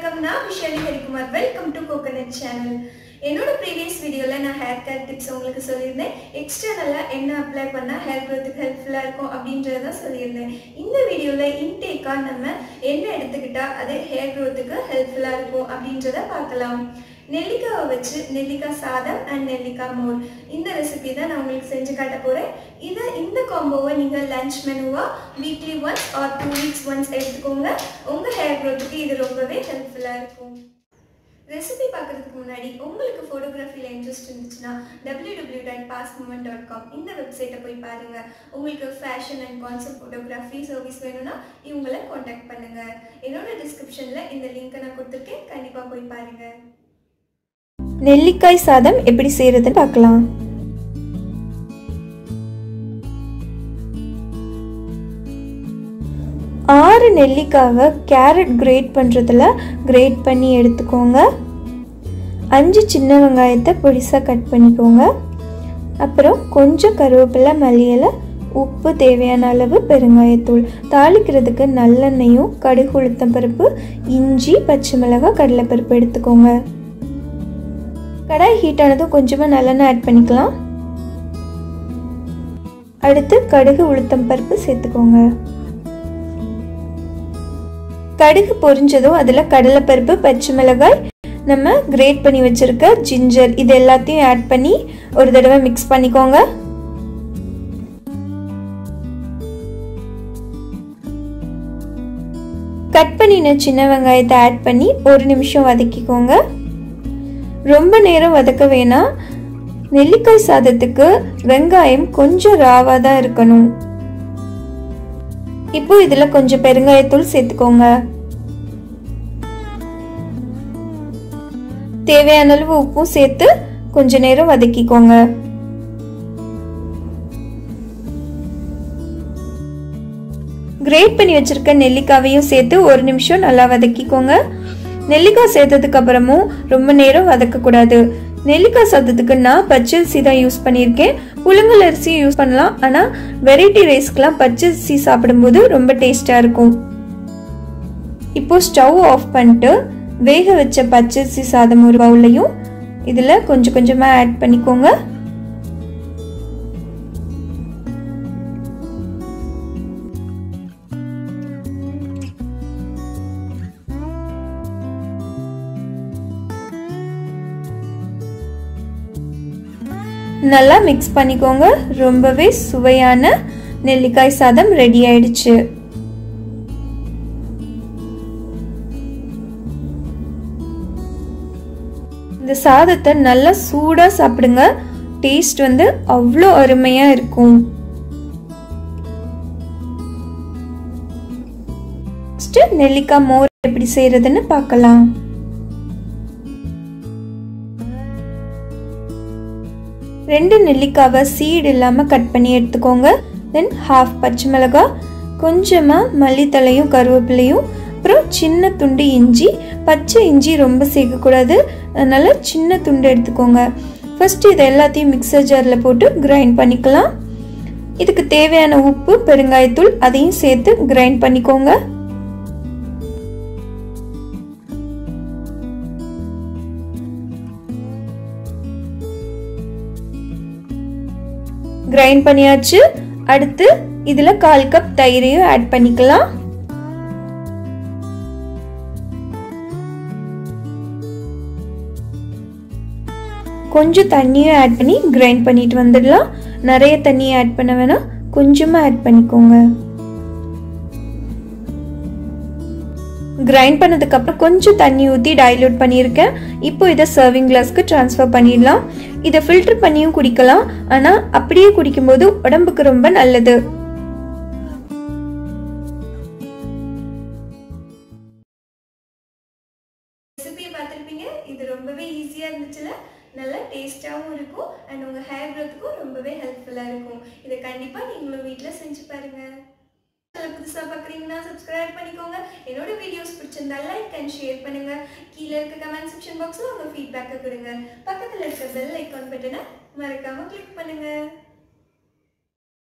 வணக்கம் நான் Vishali Harikumar welcome to coconut channel என்னோட ப்ரீவியஸ் வீடியோவில் நான் ஹேர் கேர் டிப்ஸ் உங்களுக்கு சொல்லியிருந்தேன் எக்ஸ்டர்னலாக என்ன அப்ளை பண்ணால் ஹேர் க்ரோத்துக்கு ஹெல்ப்ஃபுல்லாக இருக்கும் அப்படின்றத தான் சொல்லியிருந்தேன் இந்த வீடியோவில் இன்டேக்காக நம்ம என்ன எடுத்துக்கிட்டால் அது ஹேர் க்ரோத்துக்கு ஹெல்ப்ஃபுல்லாக இருக்கும் அப்படின்றத பார்க்கலாம் நெல்லிக்காவை வச்சு நெல்லிக்காய் சாதம் அண்ட் நெல்லிக்காய் மோர் இந்த ரெசிபி தான் நான் உங்களுக்கு செஞ்சு காட்ட போகிறேன் இதை இந்த காம்போவை நீங்கள் லஞ்ச் மெனுவாக weekly once or two weeks once எடுத்துக்கோங்க உங்கள் ஹேர் க்ரோத்துக்கு இது ரொம்பவே ஹெல்ப்ஃபுல்லாக இருக்கும் ரெசிபி பார்க்குறதுக்கு முன்னாடி உங்களுக்கு ஃபோட்டோகிராஃபியில் இன்ட்ரெஸ்ட் இருந்துச்சுன்னா W W dot pass moment dot com இந்த வெப்சைட்டை போய் பாருங்கள் உங்களுக்கு fashion and concept photography service வேணும்னா இவங்களை காண்டாக்ட் பண்ணுங்கள் என்னோட டிஸ்கிரிப்ஷனில் இந்த லிங்க்கை நான் கொடுத்துருக்கேன் கண்டிப்பாக போய் பாருங்கள் நெல்லிக்காய் சாதம் எப்படி செய்யறதுன்னு பார்க்கலாம் ஆறு நெல்லிக்காவை கேரட் கிரேட் பண்ணுறதுல கிரேட் பண்ணி எடுத்துக்கோங்க அஞ்சு சின்ன வெங்காயத்தை பொடிசாக கட் பண்ணிக்கோங்க அப்புறம் கொஞ்சம் கருவேப்பிலை மல்லியலை உப்பு தேவையான அளவு பெருங்காயத்தூள் தாளிக்கிறதுக்கு நல்லெண்ணெயும் கடுகு உளுத்தம் பருப்பு இஞ்சி பச்சை மிளகாய் கடலைப்பருப்பு எடுத்துக்கோங்க கடாய் ஹீட் ஆனதும் கொஞ்சமாக நல்லெண்ணெய் ஆட் பண்ணிக்கலாம் அடுத்து கடுகு உளுத்தம் பருப்பு சேர்த்துக்கோங்க கடுகு பொரிஞ்சதும் அதில் கடலைப்பருப்பு பச்சை மிளகாய் நம்ம கிரேட் பண்ணி வச்சிருக்க ஜிஞ்சர் இது எல்லாத்தையும் ஆட் பண்ணி ஒரு தடவை மிக்ஸ் பண்ணிக்கோங்க கட் பண்ணின சின்ன வெங்காயத்தை ஆட் பண்ணி ஒரு நிமிஷம் வதக்கிக்கோங்க ரொம்ப நேரம் வதக்க வேணாம் நெல்லிக்காய் சாதத்துக்கு வெங்காயம் கொஞ்சம் ராவாக தான் இருக்கணும் இப்போ இதில் கொஞ்சம் பெருங்காயத்தூள் சேர்த்துக்கோங்க தேவையான அளவு உப்பும் சேர்த்து கொஞ்ச நேரம் வதக்கிக்கோங்க கிரேட் பண்ணி வச்சிருக்க நெல்லிக்காவையும் சேர்த்து ஒரு நிமிஷம் நல்லா வதக்கிக்கோங்க நெல்லிக்காய் சேர்த்ததுக்கு அப்புறமும் ரொம்ப நேரம் வதக்கக்கூடாது நெல்லிக்காய் சாதத்துக்கு நான் பச்சரிசி தான் யூஸ் பண்ணியிருக்கேன் புழுங்கல் அரிசியும் யூஸ் பண்ணலாம் ஆனால் வெரைட்டி ரைஸ்க்கெலாம் பச்சரிசி சாப்பிடும்போது ரொம்ப டேஸ்டாக இருக்கும் இப்போ ஸ்டவ் ஆஃப் பண்ணிட்டு வேக வச்ச பச்சரிசி சாதம் ஒரு பவுலையும் இதில் கொஞ்சம் கொஞ்சமாக ஆட் பண்ணிக்கோங்க நல்லா மிக்ஸ் பண்ணிக்கோங்க ரொம்பவே சுவையான நெல்லிக்காய் சாதம் ரெடி ஆயிடுச்சு இந்த சாதத்தை நல்லா சூடா சாப்பிடுங்க டேஸ்ட் வந்து அவ்வளோ அருமையா இருக்கும் நெல்லிக்காய் மோர் எப்படி செய்யறதுன்னு பார்க்கலாம் ரெண்டு நெல்லிக்காவை சீடு இல்லாமல் கட் பண்ணி எடுத்துக்கோங்க தென் ஹாஃப் பச்சை மிளகாய் கொஞ்சமாக மல்லித்தலையும் கருவேப்பிலையும் அப்புறம் சின்ன துண்டு இஞ்சி பச்சை இஞ்சி ரொம்ப சேர்க்கக்கூடாது அதனால் சின்ன துண்டு எடுத்துக்கோங்க ஃபஸ்ட்டு இதை எல்லாத்தையும் மிக்சர் ஜாரில் போட்டு கிரைண்ட் பண்ணிக்கலாம் இதுக்கு தேவையான உப்பு பெருங்காயத்தூள் அதையும் சேர்த்து கிரைண்ட் பண்ணிக்கோங்க கிரைண்ட் பண்ணியாச்சு அடுத்து இதுல கால் கப் தயிரையும் ஆட் பண்ணிக்கலாம் கொஞ்சம் தண்ணியும் ஆட் பண்ணி கிரைண்ட் பண்ணிட்டு வந்துடலாம் நிறைய தண்ணியை ஆட் பண்ண வேணாம் கொஞ்சமாக ஆட் பண்ணிக்கோங்க கிரைண்ட் பண்ணதுக்கப்புறம் கொஞ்சம் தண்ணி ஊற்றி டைல்யூட் பண்ணியிருக்கேன் இப்போ இதை சர்விங் கிளாஸ்க்கு ட்ரான்ஸ்ஃபர் பண்ணிடலாம் இதை ஃபில்டர் பண்ணியும் குடிக்கலாம் ஆனால் அப்படியே குடிக்கும்போது உடம்புக்கு ரொம்ப நல்லது ரெசிபியை பார்த்துருப்பீங்க இது ரொம்பவே ஈஸியாக இருந்துச்சுல நல்லா டேஸ்ட்டாகவும் இருக்கும் அண்ட் உங்கள் ஹேர் க்ரோத்துக்கும் ரொம்பவே ஹெல்ப்ஃபுல்லாக இருக்கும் இதை கண்டிப்பாக நீங்களும் வீட்டில் செஞ்சு பாருங்கள் சேனல் புதுசாக பார்க்குறீங்கன்னா சப்ஸ்கிரைப் பண்ணிக்கோங்க என்னோட வீடியோஸ் பிடிச்சிருந்தா லைக் அண்ட் ஷேர் பண்ணுங்க கீழே இருக்க கமெண்ட் செக்ஷன் பாக்ஸில் உங்கள் ஃபீட்பேக்கை கொடுங்க பக்கத்தில் இருக்க பெல் ஐக்கான் பட்டனை மறக்காமல் கிளிக் பண்ணுங்கள்